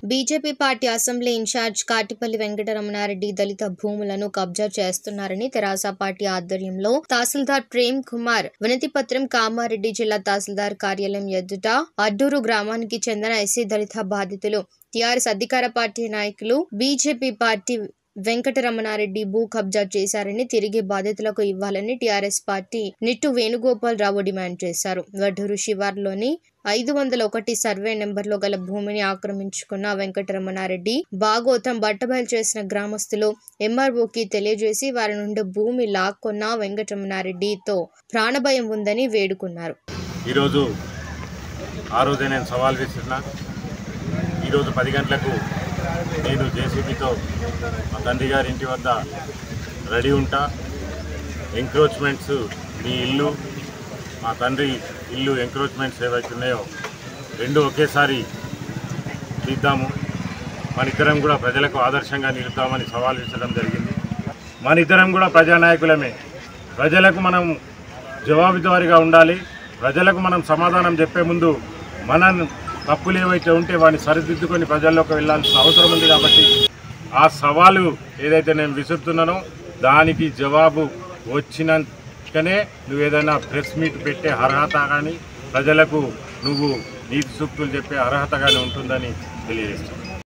BJP party assembly incharge Katipally Venkata Ramana Reddy దళిత భూములను కబ్జా చేస్తున్నారని తెరాస పార్టీ ఆధ్వర్యంలో తహసీల్దార్ ప్రేమ్ కుమార్ వినతి పత్రం కామారెడ్డి జిల్లా తహసీల్దార్ కార్యాలయం ఎదుట అడ్డూరు గ్రామానికి చెందిన ఎస్సీ దళిత బాధితులు టీఆర్ఎస్ అధికార పార్టీ నాయకులు బీజేపీ పార్టీ వెంకటరమణారెడ్డి భూ కబ్జా చేశారని తిరిగి బాధితులకు ఇవ్వాలని TRS party Nittu Venugopal Rao demand చేశారు వడ్డూరు శివార్లోని ఐదు వందల ఒకటి సర్వే నెంబర్లో గల భూమిని ఆక్రమించుకున్న వెంకటరమణారెడ్డి బాగోతం బట్టబయలు చేసిన గ్రామస్తులు ఎంఆర్ఓకి తెలియజేసి వారి నుండి భూమి లాక్కొన్న వెంకటరమణారెడ్డితో ప్రాణభయం ఉందని వేడుకున్నారు ఈరోజు ఆ రోజే నేను సవాల్ విసిరిన ఈరోజు పది గంటలకు నేను జేసీబీతో మా తండ్రి గారి ఇంటి వద్ద రెడీ ఉంటా ఎంక్రోచ్మెంట్స్ మీ ఇల్లు మా తండ్రి ఇల్లు ఎంక్రోచ్మెంట్స్ ఏవైతే ఉన్నాయో రెండు ఒకేసారి తీద్దాము మన ఇద్దరం కూడా ప్రజలకు ఆదర్శంగా నిలుపుతామని సవాల్ విసరడం జరిగింది మన ఇద్దరం కూడా ప్రజానాయకులమే ప్రజలకు మనం జవాబుదారీగా ఉండాలి ప్రజలకు మనం సమాధానం చెప్పే ముందు మన తప్పులు ఏవైతే ఉంటే వాటిని సరిదిద్దుకొని ప్రజల్లోకి వెళ్ళాల్సిన అవసరం ఉంది కాబట్టి ఆ సవాలు ఏదైతే నేను విసురుతున్నానో దానికి జవాబు వచ్చినాకనే నువ్వు ఏదైనా ప్రెస్ మీట్ పెట్టే అర్హత కానీ ప్రజలకు నువ్వు నీతి సూక్తులు చెప్పే అర్హత కానీ ఉంటుందని తెలియజేస్తున్నాను